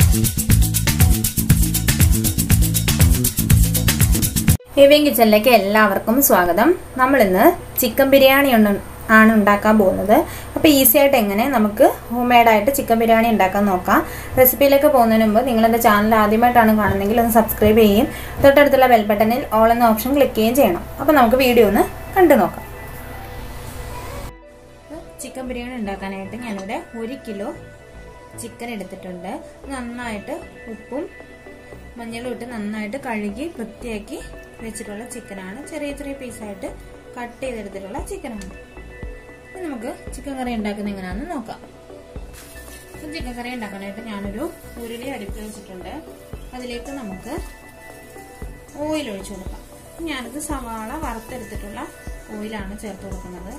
ഹെവിയൻ കിച്ചണിലേക്ക് എല്ലാവർക്കും സ്വാഗതം നമ്മളിന്ന് ചിക്കൻ ബിരിയാണി ഉണ്ട് ആണ് ഉണ്ടാക്കാൻ പോകുന്നത് അപ്പോൾ ഈസി ആയിട്ട് എങ്ങനെ നമുക്ക് ഹോം മെയ്ഡായിട്ട് ചിക്കൻ ബിരിയാണി ഉണ്ടാക്കാൻ നോക്കാം റെസിപ്പിയിലേക്ക് പോകുന്നതിന് മുമ്പ് നിങ്ങളെൻ്റെ ചാനൽ ആദ്യമായിട്ടാണ് കാണുന്നതെങ്കിൽ ഒന്ന് സബ്സ്ക്രൈബ് ചെയ്യുകയും തൊട്ടടുത്തുള്ള ബെൽ ബട്ടണിൽ ഓൾ എന്ന ഓപ്ഷൻ ക്ലിക്ക് ചെയ്യുകയും ചെയ്യണം അപ്പോൾ നമുക്ക് വീഡിയോ ഒന്ന് കണ്ടു നോക്കാം ചിക്കൻ ബിരിയാണി ഉണ്ടാക്കാനായിട്ട് ഞാനിവിടെ ഒരു കിലോ ചിക്കൻ എടുത്തിട്ടുണ്ട് നന്നായിട്ട് ഉപ്പും മഞ്ഞളും ഇട്ട് നന്നായിട്ട് കഴുകി വൃത്തിയാക്കി വെച്ചിട്ടുള്ള ചിക്കനാണ് ചെറിയ ചെറിയ പീസായിട്ട് കട്ട് ചെയ്തെടുത്തിട്ടുള്ള ചിക്കനാണ് ഇനി നമുക്ക് ചിക്കൻ കറി ഉണ്ടാക്കുന്നത് എങ്ങനെയാണെന്ന് നോക്കാം ചിക്കൻ കറി ഉണ്ടാക്കാനായിട്ട് ഞാനൊരു ഉരുളി അടുപ്പിൽ വെച്ചിട്ടുണ്ട് അതിലേക്ക് നമുക്ക് ഓയിൽ ഒഴിച്ചു കൊടുക്കാം ഞാനത് സവാള വറുത്തെടുത്തിട്ടുള്ള ഓയിലാണ് ചേർത്ത് കൊടുക്കുന്നത്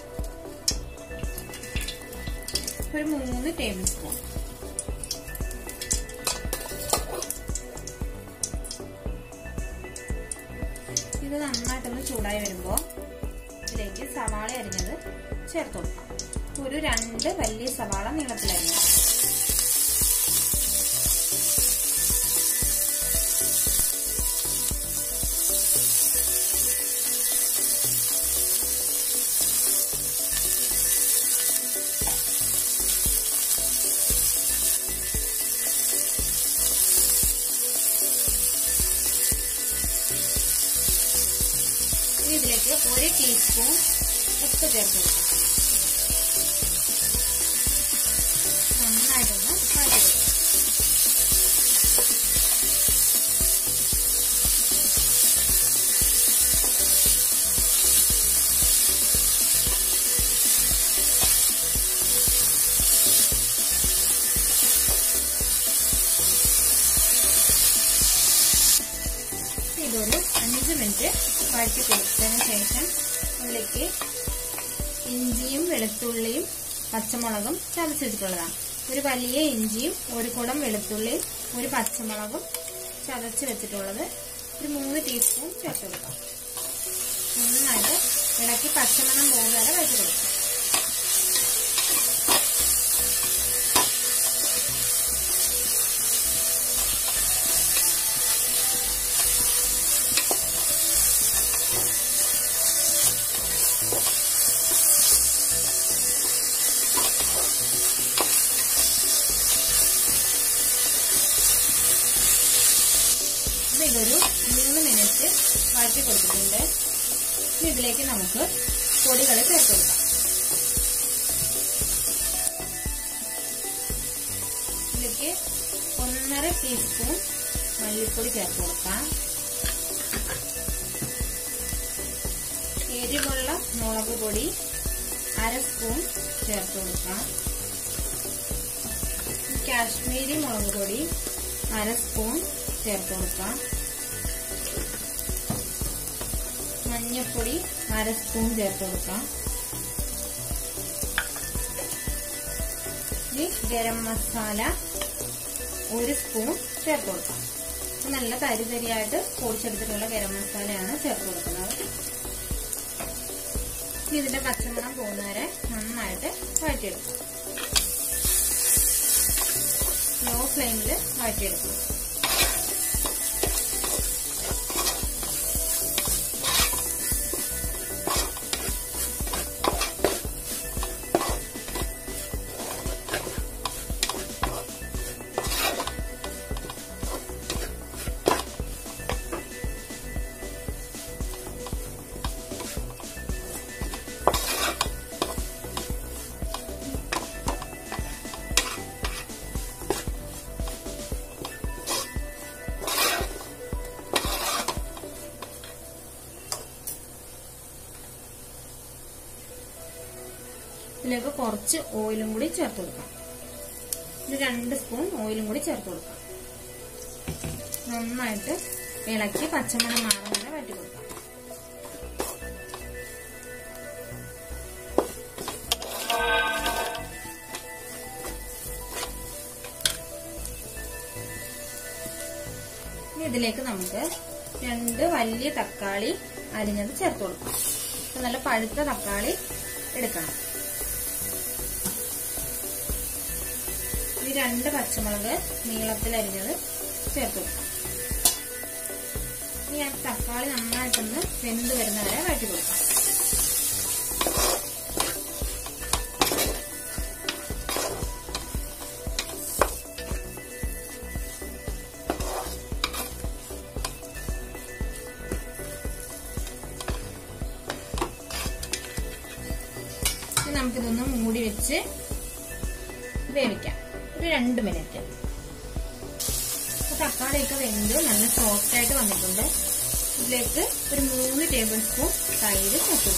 ഒരു മൂന്ന് ടേബിൾ സ്പൂൺ ഇത് നന്നായിട്ടൊന്ന് ചൂടായി വരുമ്പോൾ ഇതിലേക്ക് സവാള അരിഞ്ഞത് ചേർത്ത് കൊടുക്കാം ഒരു രണ്ട് വലിയ സവാള നീളത്തിലരിഞ്ഞത് ഇനി ഇതിലേക്ക് ഒരു ടീസ്പൂൺ ഉപ്പ് ചേർത്ത് കൊടുക്കാം നന്നായിട്ടൊന്ന് വഴറ്റി കൊടുക്കാം ഇതൊരു അഞ്ച് മിനിറ്റ് വഴറ്റി കൊടുത്തതിന് ശേഷം അതിലേക്ക് ഇഞ്ചിയും വെളുത്തുള്ളിയും പച്ചമുളകും ചതച്ച് വെച്ചിട്ടുള്ളതാണ് ഒരു വലിയ ഇഞ്ചിയും ഒരു കുടം വെളുത്തുള്ളിയും ഒരു പച്ചമുളകും ചതച്ച് വെച്ചിട്ടുള്ളത് ഒരു മൂന്ന് ടീസ്പൂൺ ചേർത്ത് കൊടുക്കാം നന്നായിട്ട് ഇളക്കി പച്ചമണം പോകുന്ന വരെ വഴറ്റി കൊടുക്കാം അപ്പൊ ഇതൊരു മൂന്ന് മിനിറ്റ് വഴറ്റി കൊടുത്തിട്ടുണ്ട് ഇനി ഇതിലേക്ക് നമുക്ക് പൊടികൾ ചേർത്ത് കൊടുക്കാം ഇതിലേക്ക് ഒന്നര ടീസ്പൂൺ മല്ലിപ്പൊടി ചേർത്ത് കൊടുക്കാം എരിവുള്ള മുളക് പൊടി അര സ്പൂൺ ചേർത്ത് കൊടുക്കാം കാശ്മീരി മുളക് പൊടി അര സ്പൂൺ ചേർത്ത് കൊടുക്കാം മഞ്ഞപ്പൊടി അര സ്പൂൺ ചേർത്ത് കൊടുക്കാം ഇനി ഗരം മസാല ഒരു സ്പൂൺ ചേർത്ത് കൊടുക്കാം നല്ല തരി തരിയായിട്ട് പൊടിച്ചെടുത്തിട്ടുള്ള ഗരം മസാലയാണ് ചേർത്ത് കൊടുക്കുന്നത് ഇതിന്റെ പച്ചമണം പോകുന്നവരെ നന്നായിട്ട് വഴറ്റിയെടുക്കും ലോ ഫ്ലെയിമിൽ വഴറ്റിയെടുക്കും ഇതിലേക്ക് കുറച്ച് ഓയിലും കൂടി ചേർത്ത് കൊടുക്കാം ഒരു രണ്ട് സ്പൂൺ ഓയിലും കൂടി ചേർത്ത് കൊടുക്കാം നന്നായിട്ട് ഇളക്കി പച്ചമണം മാറുന്ന വരെ വഴറ്റി കൊടുക്കാം ഇനി ഇതിലേക്ക് നമുക്ക് രണ്ട് വലിയ തക്കാളി അരിഞ്ഞത് ചേർത്ത് കൊടുക്കാം അപ്പൊ നല്ല പഴുത്ത തക്കാളി എടുക്കണം ഈ രണ്ട് പച്ചമുളക് നീളത്തിൽ അരിഞ്ഞത് ചേർത്ത് കൊടുക്കാം ഇനി ആ തക്കാളി നന്നായിട്ടൊന്ന് വെന്ത് വരുന്നവരെ വഴറ്റി കൊടുക്കാം ഇനി നമുക്കിതൊന്ന് മൂടി വെച്ച് വേവിക്കാം ഒരു രണ്ട് മിനിറ്റ് തക്കാളിയൊക്കെ വെന്ത് നല്ല സോഫ്റ്റ് ആയിട്ട് വന്നിട്ടുണ്ട് ഇതിലേക്ക് ഒരു മൂന്ന് ടേബിൾ സ്പൂൺ തൈര് ചേർത്ത്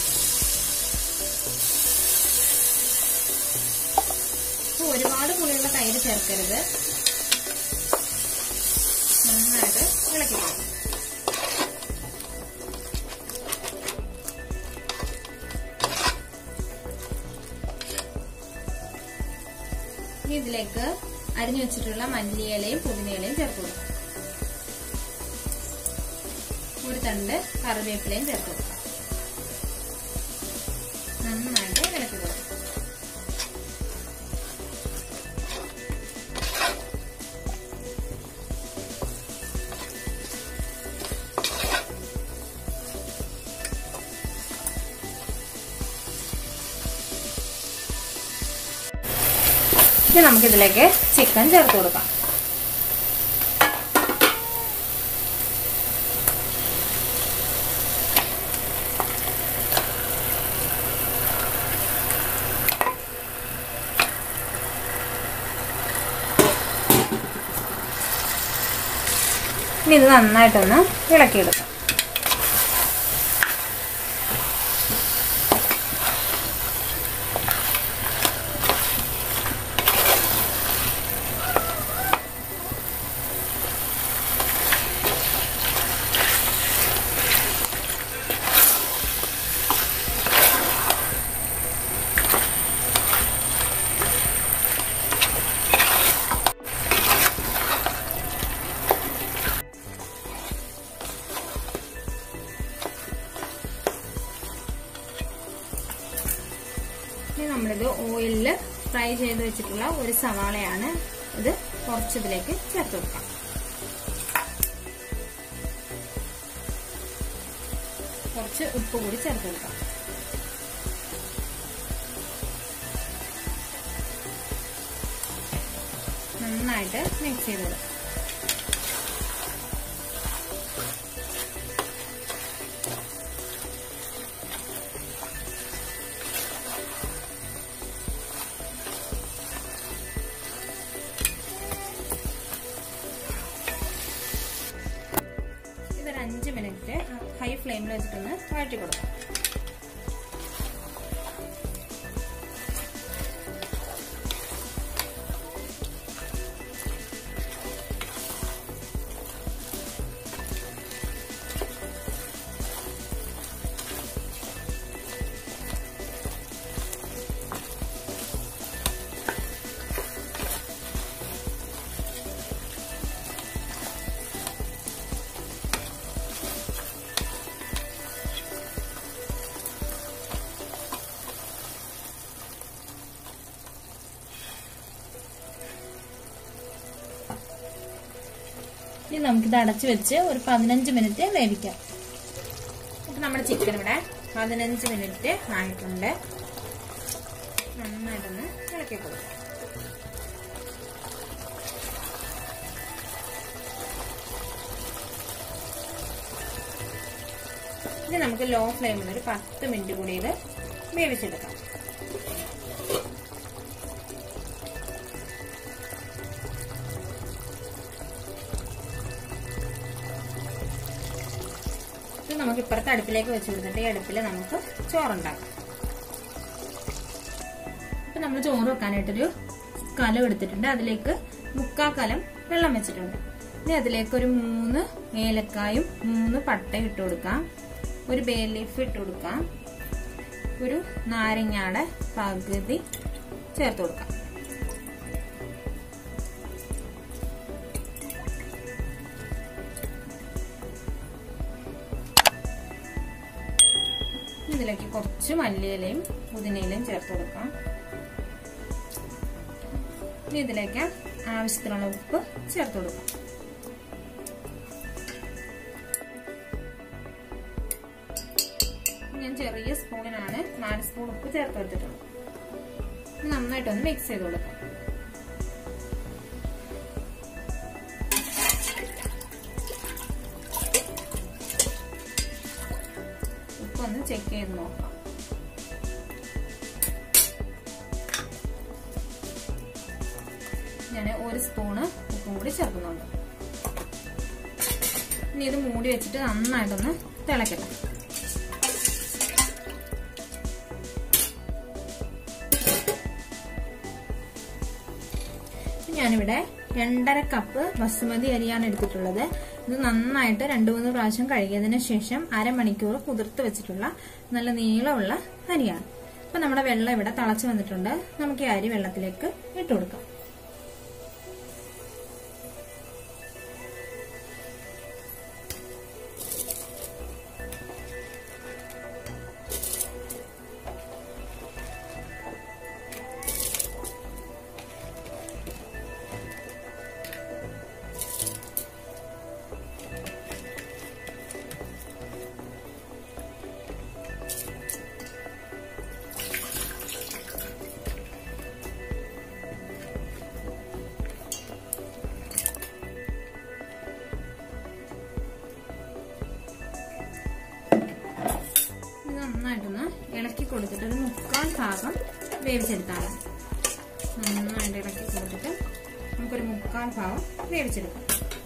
അപ്പൊ ഒരുപാട് പുളിയുള്ള തൈര് ചേർക്കരുത് നന്നായിട്ട് ഇളക്കി കൊടുക്കും ഇനി ഇതിലേക്ക് അരിഞ്ഞു വെച്ചിട്ടുള്ള മല്ലിയിലയും പുതിനയിലയും ചേർത്ത് കൊടുക്കാം ഒരു തണ്ട് കറിവേപ്പിലയും ചേർത്ത് കൊടുക്കാം നന്നായിട്ട് ഇളക്കി കൊടുക്കാം ഇനി നമുക്കിതിലേക്ക് ചിക്കൻ ചേർത്ത് കൊടുക്കാം ഇനി ഇത് നന്നായിട്ടൊന്ന് ഇളക്കിയെടുക്കാം ഇനി നമ്മളിത് ഓയിലിൽ ഫ്രൈ ചെയ്ത് വെച്ചിട്ടുള്ള ഒരു സവാളയാണ് ഇത് കുറച്ചിതിലേക്ക് ചേർത്ത് കൊടുക്കാം കുറച്ച് ഉപ്പ് കൂടി ചേർത്ത് കൊടുക്കാം നന്നായിട്ട് മിക്സ് ചെയ്ത് കൊടുക്കാം ഇതൊരു അഞ്ച് മിനിറ്റ് ഹൈ ഫ്ലെയിമിൽ വെച്ചിട്ടൊന്ന് വഴറ്റി കൊടുക്കാം ഇനി നമുക്കിത് അടച്ചു വെച്ച് ഒരു പതിനഞ്ച് മിനിറ്റ് വേവിക്കാം അപ്പൊ നമ്മുടെ ചിക്കൻ ഇവിടെ പതിനഞ്ച് മിനിറ്റ് ആയിട്ടുണ്ട് നന്നായിട്ടൊന്ന് ഇളക്കി കൊടുക്കാം ഇനി നമുക്ക് ലോ ഫ്ലെയിമിൽ ഒരു പത്ത് മിനിറ്റ് കൂടി ഇത് വേവിച്ചെടുക്കാം ഇത് നമുക്ക് ഇപ്പുറത്തെ അടുപ്പിലേക്ക് വെച്ച് കൊടുത്തിട്ട് ഈ അടുപ്പിൽ നമുക്ക് ചോറുണ്ടാക്കാം ഇപ്പൊ നമ്മൾ ചോറ് വെക്കാനായിട്ടൊരു കലം എടുത്തിട്ടുണ്ട് അതിലേക്ക് മുക്കാ കലം വെള്ളം വെച്ചിട്ടുണ്ട് ഇനി അതിലേക്ക് ഒരു മൂന്ന് ഏലക്കായും മൂന്ന് പട്ടയും ഇട്ട് കൊടുക്കാം ഒരു ബേ ലീഫ് ഇട്ട് കൊടുക്കാം ഒരു നാരങ്ങയുടെ പകുതി ചേർത്ത് കൊടുക്കാം ഇതിലേക്ക് കുറച്ച് മല്ലിയിലയും പുതിനയിലയും ചേർത്ത് കൊടുക്കാം ഇനി ഇതിലേക്ക് ആവശ്യത്തിനുള്ള ഉപ്പ് ചേർത്ത് കൊടുക്കാം ഞാൻ ചെറിയ സ്പൂണിനാണ് നാല് സ്പൂൺ ഉപ്പ് ചേർത്ത് വെച്ചിട്ടുള്ളത് നന്നായിട്ടൊന്ന് മിക്സ് ചെയ്ത് കൊടുക്കാം ഉപ്പൊന്ന് ചെക്ക് ചെയ്ത് നോക്കാം ഞാൻ ഒരു സ്പൂണ് ഉപ്പും കൂടി ചേർക്കുന്നുണ്ട് ഇനി ഇത് മൂടി വെച്ചിട്ട് നന്നായിട്ടൊന്ന് തിളക്കട്ടെ ഞാനിവിടെ രണ്ടര കപ്പ് ബസുമതി അരിയാണ് എടുത്തിട്ടുള്ളത് ഇത് നന്നായിട്ട് രണ്ടു മൂന്ന് പ്രാവശ്യം കഴുകിയതിന് ശേഷം അരമണിക്കൂർ കുതിർത്ത് വെച്ചിട്ടുള്ള നല്ല നീളമുള്ള അരിയാണ് അപ്പൊ നമ്മുടെ വെള്ളം ഇവിടെ തിളച്ചു വന്നിട്ടുണ്ട് നമുക്ക് ഈ അരി വെള്ളത്തിലേക്ക് ഇട്ട് കൊടുക്കാം ഇത് നന്നായിട്ടൊന്ന് ഇളക്കി കൊടുത്തിട്ട് ഒരു മുക്കാൽ ഭാഗം വേവിച്ചെടുത്താണ് നന്നായിട്ട് ഇളക്കി കൊടുത്തിട്ട് നമുക്കൊരു മുക്കാൽ ഭാഗം വേവിച്ചെടുക്കാം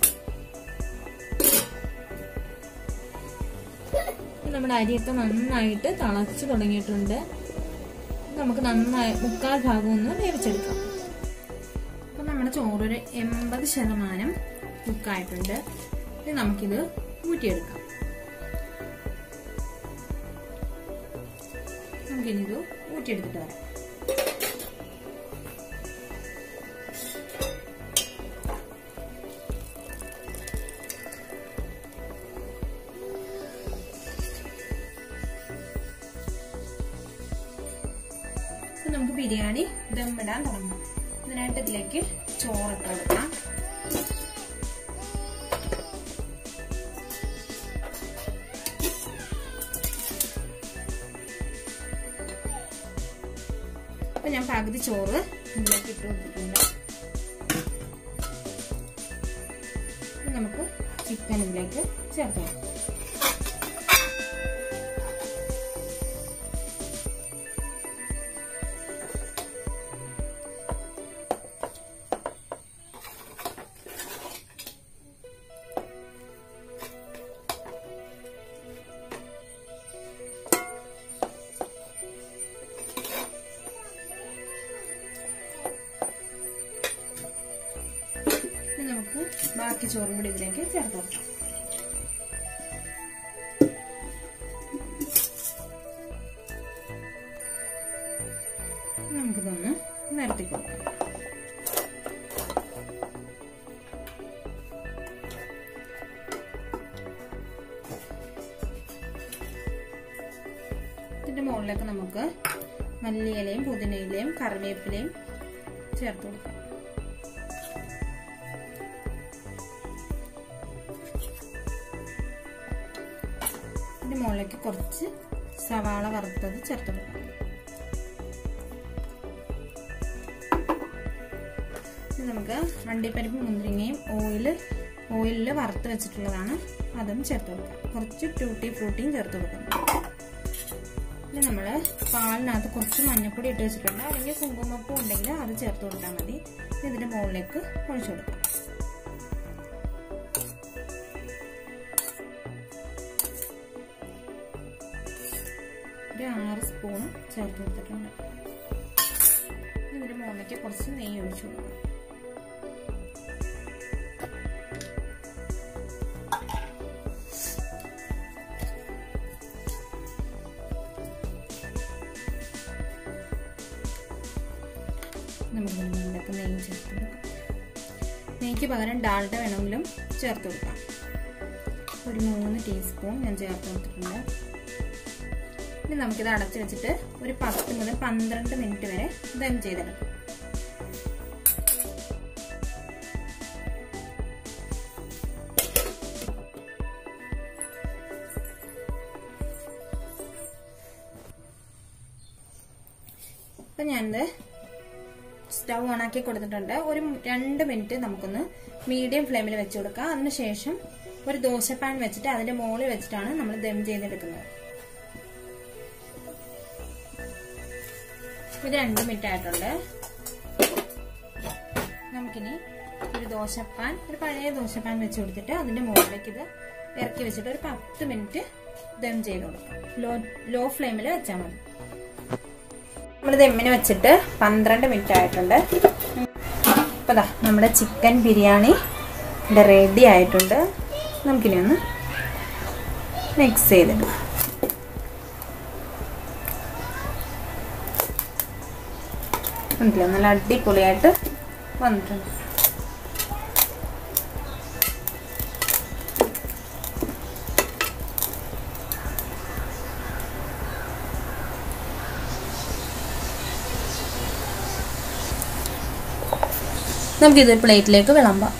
നമ്മുടെ അരിയൊക്കെ നന്നായിട്ട് തിളച്ചു തുടങ്ങിയിട്ടുണ്ട് നമുക്ക് നന്നായി മുക്കാൽ ഭാഗം ഒന്ന് വേവിച്ചെടുക്കാം അപ്പൊ നമ്മുടെ ചോറൊരു എൺപത് ശതമാനം കുക്കായിട്ടുണ്ട് ഇനി നമുക്കിത് ഊറ്റിയെടുക്കാം നമുക്കിനി ഇത് ഊറ്റിയെടുത്തിട്ട് വരാം നമുക്ക് ബിരിയാണി ദമ്മിടാൻ തുടങ്ങാം ഇതിനായിട്ട് ഇതിലേക്ക് ചോറിട്ട് കൊടുക്കാം അപ്പൊ ഞാൻ പകുതി ചോറ് ഇതിലേക്ക് ഇട്ട് കൊടുത്തിട്ടുണ്ട് നമുക്ക് ചിക്കൻ ഇതിലേക്ക് ചേർത്ത് കൊടുക്കാം നമുക്ക് ബാക്കി ചോറും കൂടി ഇതിലേക്ക് ചേർത്ത് കൊടുക്കാം നമുക്കിതൊന്ന് നിരത്തി കൊടുക്കാം ഇതിന്റെ മുകളിലേക്ക് നമുക്ക് മല്ലിയിലയും പുതിനയിലയും കറിവേപ്പിലയും ചേർത്ത് കൊടുക്കാം ഇതിന്റെ മുകളിലേക്ക് കുറച്ച് സവാള വറുത്തത് ചേർത്ത് കൊടുക്കാം ഇനി നമുക്ക് അണ്ടിപ്പരിപ്പ് മുന്തിരിങ്ങയും ഓയില് ഓയിലിൽ വറുത്ത് വെച്ചിട്ടുള്ളതാണ് അതും ചേർത്ത് കൊടുക്കാം കുറച്ച് ട്യൂട്ടി ഫ്രൂട്ടിയും ചേർത്ത് കൊടുക്കാം ഇനി നമ്മൾ പാലിനകത്ത് കുറച്ച് മഞ്ഞപ്പൊടി ഇട്ട് വെച്ചിട്ടുണ്ട് അല്ലെങ്കിൽ കുങ്കുമപ്പൂ ഉണ്ടെങ്കിൽ അത് ചേർത്ത് കൊടുത്താൽ മതി ഇതിന്റെ മുകളിലേക്ക് ഒഴിച്ചു കൊടുക്കാം ഒരു ആറ് സ്പൂൺ ചേർത്ത് കൊടുത്തിട്ടുണ്ട് ഇതിന്റെ മുകളിലേക്ക് കുറച്ച് നെയ്യ് ഒഴിച്ചു കൊടുക്കാം നമുക്ക് മുകളിലേക്ക് നെയ്യ് ചേർത്ത് കൊടുക്കാം നെയ്ക്ക് പകരം ഡാൽഡ വേണമെങ്കിലും ചേർത്ത് കൊടുക്കാം ഒരു മൂന്ന് ടീസ്പൂൺ ഞാൻ ചേർത്ത് കൊടുത്തിട്ടുണ്ട് ഇനി നമുക്കിത് അടച്ചു വെച്ചിട്ട് ഒരു പത്ത് മുതൽ പന്ത്രണ്ട് മിനിറ്റ് വരെ ദം ചെയ്തെടുക്കാം അപ്പം ഞാനിത് സ്റ്റൗ ഓണാക്കി കൊടുത്തിട്ടുണ്ട് ഒരു രണ്ട് മിനിറ്റ് നമുക്കൊന്ന് മീഡിയം ഫ്ലെയിമിൽ വെച്ച് കൊടുക്കാം അതിനുശേഷം ഒരു ദോശപ്പാൻ വെച്ചിട്ട് അതിന്റെ മുകളിൽ വെച്ചിട്ടാണ് നമ്മൾ ദം ചെയ്തെടുക്കുന്നത് ഇത് രണ്ട് മിനിറ്റ് ആയിട്ടുണ്ട് നമുക്കിനി ഒരു ദോശപ്പാൻ ഒരു പഴയ ദോശപ്പാൻ വെച്ച് കൊടുത്തിട്ട് അതിന്റെ മുകളിലേക്ക് ഇത് ഇറക്കി വെച്ചിട്ട് ഒരു പത്ത് മിനിറ്റ് ദം ചെയ്ത് കൊടുക്കാം ലോ ലോ ഫ്ലെയിമിൽ വെച്ചാൽ മതി നമ്മൾ ദമ്മിന് വെച്ചിട്ട് പന്ത്രണ്ട് മിനിറ്റ് ആയിട്ടുണ്ട് അപ്പോൾ ദാ നമ്മുടെ ചിക്കൻ ബിരിയാണി ഇവിടെ റെഡി ആയിട്ടുണ്ട് നമുക്കിനി ഒന്ന് മിക്സ് ചെയ്തിടാം ഉണ്ടല്ലോ നല്ല അടിപൊളിയായിട്ട് വന്നിട്ടുണ്ട് നമുക്കിത് പ്ലേറ്റിലേക്ക് വിളമ്പാം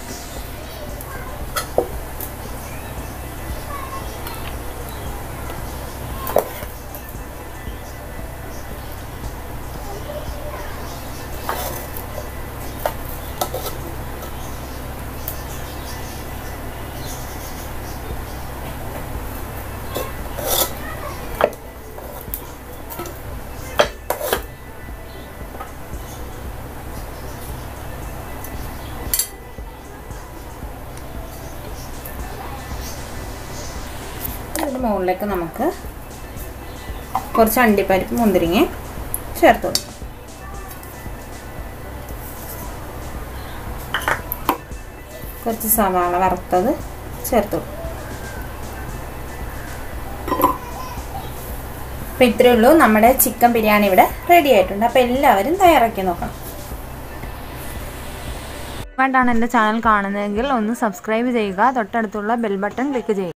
ഇതിൻ്റെ മുകളിലേക്ക് നമുക്ക് കുറച്ച് അണ്ടിപ്പരിപ്പ് മുന്തിരിങ്ങ ചേർത്ത് കൊടുക്കാം കുറച്ച് സവാള വറുത്തത് ചേർത്ത് കൊടുക്കും അപ്പം ഇത്രയേ ഉള്ളൂ നമ്മുടെ ചിക്കൻ ബിരിയാണി ഇവിടെ റെഡി ആയിട്ടുണ്ട് അപ്പോൾ എല്ലാവരും തയ്യാറാക്കി നോക്കണം വേണ്ടാണ് എൻ്റെ ചാനൽ കാണുന്നതെങ്കിൽ ഒന്ന് സബ്സ്ക്രൈബ് ചെയ്യുക തൊട്ടടുത്തുള്ള ബെൽ ബട്ടൺ ക്ലിക്ക് ചെയ്യുക